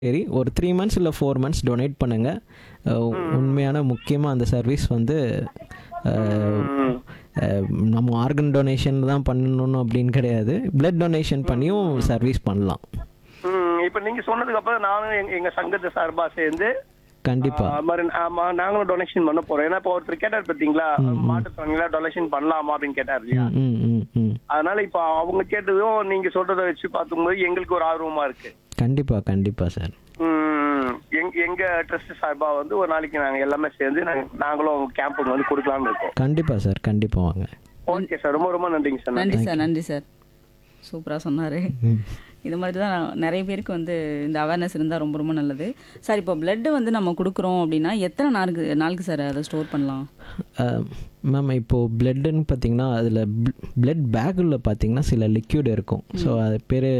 சரி ஒரு three months இல்லை ஃபோர் மந்த்ஸ் டொனேட் பண்ணுங்கள் உண்மையான முக்கியமாக அந்த சர்வீஸ் வந்து அஹ், அஹ், நம்ம ஆர்கன் டொனேஷன் தான் பண்ணணும் அப்படின்னு கிடையாது பிளட் டொனேஷன் பண்ணியும் சர்வீஸ் பண்ணலாம் ம், இப்ப நீங்க சொன்னதுக்கு அப்புறம் நானும் எங்க- எங்க சங்கத்து சார்பா சேர்ந்து கண்டிப்பாக ஆ, மாதிரி ஆமா நாங்களும் டொனேஷன் பண்ண போறோம் ஏன்னா இப்போ ஒருத்தர் கேட்டார் பாத்தீங்களா மாட்டுத்தாங்களா டொனேஷன் பண்ணலாமா அப்படின்னு கேட்டார் இல்லையா ம் ம் ம் அதனால இப்போ அவங்க கேட்டதும் நீங்க சொல்றதை வச்சு பார்க்கும்போது எங்களுக்கு ஒரு ஆர்வமா இருக்கு கண்டிப்பாக கண்டிப்பாக சார் ம், எங்க எங்க ட்ரஸ்ட் சார்பா வந்து ஒரு நாளைக்கு நாங்க எல்லாமே சேர்ந்து நாங்க நாங்களும் கேம்புக்கு வந்து கொடுக்கலாம்னு இருக்கோம் கண்டிப்பாக சார் கண்டிப்பாக வாங்க ஓகே சார் ரொம்ப ரொம்ப நன்றிங்க சார் நன்றி சார் நன்றி சார் சூப்பராக சொன்னார் இது மாதிரி தான் நிறைய பேருக்கு வந்து இந்த அவேர்னஸ் இருந்தால் ரொம்ப ரொம்ப நல்லது சார் இப்போ blood வந்து நம்ம கொடுக்குறோம் அப்படின்னா எத்தனை நாளுக்கு நாளுக்கு சார் அதை ஸ்டோர் பண்ணலாம் மேம் இப்போது பிளட்டுன்னு பார்த்தீங்கன்னா அதில் பிளட் பேக்கில் பார்த்தீங்கன்னா சில லிக்யூட் இருக்கும் ஸோ அது பேர்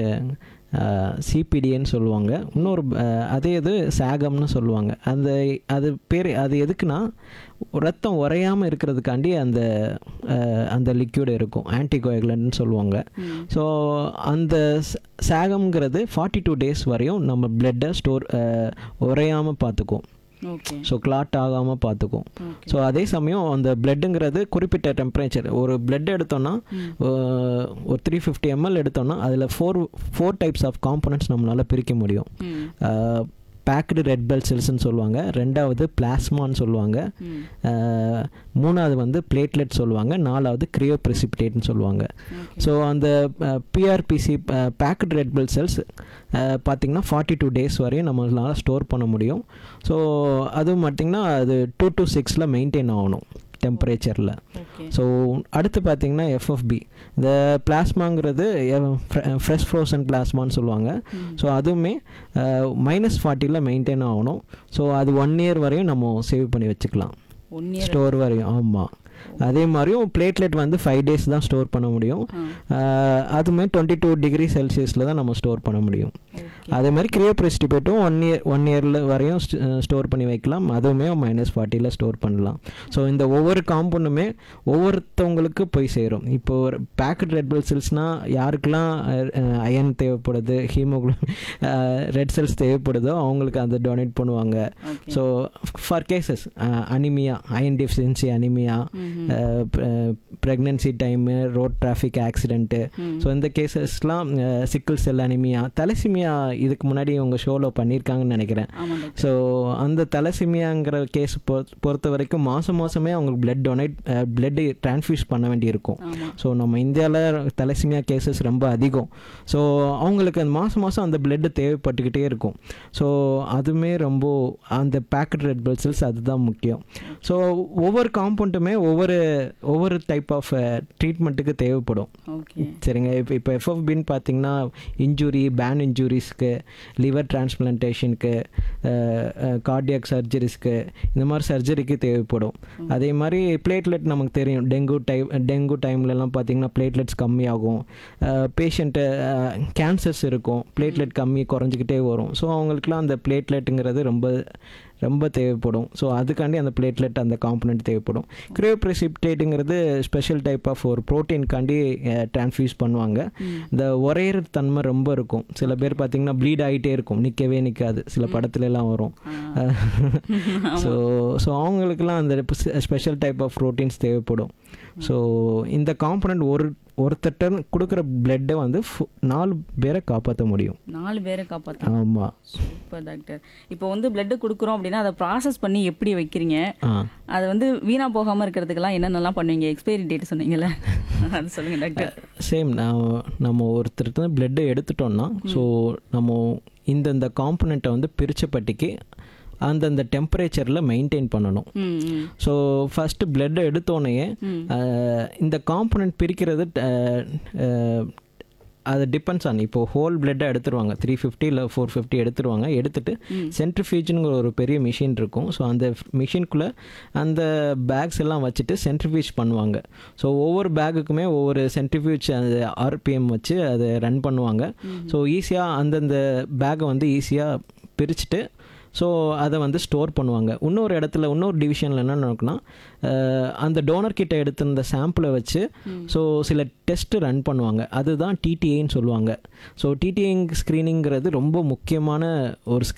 சிபிடின்னு சொல்லுவாங்க இன்னொரு அஹ், அதே இது சாகம்னு சொல்லுவாங்க அந்த அது பேர் அது எதுக்குன்னா ரத்தம் உறையாமல் இருக்கிறதுக்காண்டி அந்த அஹ், அந்த லிக்யூட் இருக்கும் ஆன்டிகோயகுலன்ட்னு சொல்லுவாங்க ஸோ அந்த ச- சாகம்ங்கிறது ஃபார்ட்டி டூ டேஸ் வரையும் நம்ம பிளட்டை ஸ்டோர் உறையாமல் பார்த்துக்கும் ஓகே ஸோ கிளாட் ஆகாமல் பார்த்துக்கும் ஸோ அதே சமயம் அந்த பிளட்டுங்கிறது குறிப்பிட்ட டெம்பரேச்சர் ஒரு பிளட் எடுத்தோம்னா அஹ், ஒரு த்ரீ ஃபிஃப்டி எம்எல் எடுத்தோம்னா அதில் four four types of components நம்மளால் பிரிக்க முடியும் ம் பேக்டு ரெட் பெல் செல்ஸ்னு சொல்லுவாங்க ரெண்டாவது பிளாஸ்மான்னு சொல்லுவாங்க ம் அஹ், மூணாவது வந்து பிளேட்லெட் சொல்லுவாங்க நாலாவது கிரியோ ப்ரெசிபிடேட்னு சொல்லுவாங்க ஸோ அந்த PRBC packed red blood cells பார்த்திங்கன்னா ஃபார்ட்டி டூ டேஸ் வரையும் நம்மளால் ஸ்டோர் பண்ண முடியும் ஸோ அதுவும் பார்த்திங்கன்னா அது டூ டு சிக்ஸில் மெயின்டைன் ஆகணும் டெம்பரேச்சரில் ஓகே ஸோ அடுத்து பார்த்தீங்கன்னா எஃப்எஃப்பி இந்த பிளாஸ்மாங்கிறது ஃப்ரெஷ் ஃப்ரோசன் பிளாஸ்மான்னு சொல்லுவாங்க ஸோ அதுவுமே மைனஸ் ஃபார்ட்டியில் மெயின்டைன் ஆகணும் ஸோ அது ஒன் இயர் வரையும் நம்ம சேவ் பண்ணி வச்சுக்கலாம் ஒன் இயர் ஸ்டோர் வரையும் ஆமாம் அதே மாதிரியும் பிளேட்லெட் வந்து ஃபைவ் டேஸ் தான் ஸ்டோர் பண்ண முடியும் அஹ், அதுவுமே டுவெண்ட்டி டூ டிகிரி செல்சியஸில் தான் நம்ம ஸ்டோர் பண்ண முடியும் அதே மாதிரி கிரியோப்ரெஸ்டிபேட்டும் ஒன் இயர் ஒன் இயரில் வரையும் ஸ்டோர் பண்ணி வைக்கலாம் அதுவுமே மைனஸ் ஃபார்ட்டியில் ஸ்டோர் பண்ணலாம் ஸோ இந்த ஒவ்வொரு காம்பவுண்டுமே ஒவ்வொருத்தவங்களுக்கு போய் சேரும் இப்போ ஒரு பேக்கெட் ரெட் பிளட் செல்ஸ்னால் யாருக்கெல்லாம் அயன் தேவைப்படுது ஹீமோகுளோபின் ரெட் செல்ஸ் தேவைப்படுதோ அவங்களுக்கு அதை டொனேட் பண்ணுவாங்க okay so for cases anaemia iron deficiency anaemia pregnancy time road traffic accident so இந்த கேசஸ்லாம் சிக்கிள் செல் அனிமியா தலசிமியா இதுக்கு முன்னாடி உங்கள் ஷோவில் பண்ணியிருக்காங்கன்னு நினைக்கிறேன் ஆமாம் டாக்டர் ஸோ அந்த தலசிமியாங்கிற கேஸ் பொறுத்த வரைக்கும் மாதம் மாதமே அவங்களுக்கு பிளட் டொனேட் பிளட் டிரான்ஸ்ஃபியூஸ் பண்ண வேண்டியிருக்கும் ஆமாம் ஸோ நம்ம இந்தியாவில் தலசிமியா கேசஸ் ரொம்ப அதிகம் ஸோ அவங்களுக்கு அந்த மாதம் மாதம் அந்த பிளட்டு தேவைப்பட்டுக்கிட்டே இருக்கும் ஸோ அதுவுமே ரொம்ப அந்த பேக்கெட் ரெட் பிளட் செல்ஸ் அதுதான் முக்கியம் ஸோ ஒவ்வொரு காம்பவுண்டுமே ஒவ்வொரு ஒவ்வொரு டைப் ஆஃப் ட்ரீட்மெண்ட்டுக்கு தேவைப்படும் ஓகே சரிங்க இப்போ இப்போ எஃப்எஃபின்னு பார்த்தீங்கன்னா இன்ஜுரி பேன் இன்ஜுரிஸ்க்கு லிவர் டிரான்ஸ்பிளான்டேஷனுக்கு கார்டியாக் சர்ஜரிஸ்க்கு இந்த மாதிரி சர்ஜரிக்கு தேவைப்படும் அதே மாதிரி பிளேட்லெட் நமக்கு தெரியும் டெங்கு டைம் டெங்கு டைம்லலாம் பார்த்தீங்கன்னா பிளேட்லெட்ஸ் கம்மியாகும் பேஷண்ட்டு கேன்சர்ஸ் இருக்கும் பிளேட்லெட் கம்மி குறைஞ்சிக்கிட்டே வரும் ஸோ அவங்களுக்குலாம் அந்த பிளேட்லெட்டுங்கிறது ரொம்ப ரொம்ப தேவைப்படும் ஸோ அதுக்காண்டி அந்த பிளேட்லெட் அந்த காம்பனண்ட் தேவைப்படும் கிரியோப்ரெசிப்டேட்டுங்கிறது ஸ்பெஷல் டைப் ஆஃப் ஒரு ப்ரோட்டீன்காண்டி டிரான்ஸ்ஃபியூஸ் பண்ணுவாங்க இந்த ஒரேற தன்மை ரொம்ப இருக்கும் சில பேர் பார்த்தீங்கன்னா ப்ளீட் ஆகிட்டே இருக்கும் நிற்கவே நிற்காது சில படத்துல எல்லாம் வரும் ஸோ ஸோ அவங்களுக்குலாம் அந்த ஸ்பெஷல் டைப் ஆஃப் ப்ரோட்டீன்ஸ் தேவைப்படும் ஸோ இந்த காம்பனண்ட் ஒரு ஒருத்தட்ட கொடுக்குற பிளட்டை வந்து ஃபு- நாலு பேரை காப்பாற்ற முடியும் நாலு பேரை காப்பாற்றலாம் ஆமாம் சூப்பர் டாக்டர் இப்போ வந்து பிளட் கொடுக்குறோம் அப்படின்னா அதை ப்ராசஸ் பண்ணி எப்படி வைக்கிறீங்க ஆ அது வந்து வீணா போகாம இருக்கிறதுக்கெல்லாம் என்னென்னலாம் பண்ணுவீங்க எக்ஸ்பைரி டேட் சொன்னீங்கல்ல அது சொல்லுங்க டாக்டர் சேம் நான் நம்ம ஒருத்தருக்கு பிளட்டை எடுத்துட்டோம்னா ஸோ நம்ம இந்தந்த காம்பனண்ட்டை வந்து பிரித்த பட்டிக்கு அந்தந்த டெம்பரேச்சரில் மெயின்டைன் பண்ணணும் ம் ம் ஸோ ஃபஸ்ட்டு பிளட்டை எடுத்தோடனே இந்த காம்பனண்ட் பிரிக்கிறது அஹ், அஹ், அது டிபெண்ட்ஸ் ஆன் இப்போ ஹோல் பிளட்டை எடுத்துருவாங்க த்ரீ ஃபிஃப்டி இல்லை ஃபோர் ஃபிஃப்டி எடுத்துருவாங்க எடுத்துட்டு சென்ட்ரிஃபியூஜ்னுங்கிற ஒரு பெரிய மிஷின் இருக்கும் ஸோ அந்த மிஷின்குள்ளே அந்த பேக்ஸ் எல்லாம் வச்சுட்டு சென்ட்ரிஃபியூஜ் பண்ணுவாங்க ஸோ ஒவ்வொரு பேக்குக்குமே ஒவ்வொரு சென்ட்ரிஃபியூஜ் அந்த ஆர்பிஎம் வச்சு அதை ரன் பண்ணுவாங்க ஸோ ஈஸியாக அந்தந்த பேக்கை வந்து ஈஸியாக பிரிச்சுட்டு ஸோ அதை வந்து ஸ்டோர் பண்ணுவாங்க இன்னொரு இடத்துல இன்னொரு டிவிஷனில் என்ன நடக்குன்னா அஹ், அந்த டோனர் கிட்ட எடுத்திருந்த சாம்பிளை வச்சு ஸோ சில டெஸ்ட் ரன் பண்ணுவாங்க அதுதான் டிடிஏன்னு சொல்லுவாங்க ஸோ டிடிஏ ஸ்க்ரீனிங்கிறது ரொம்ப முக்கியமான ஒரு ஸ்க்ரீன்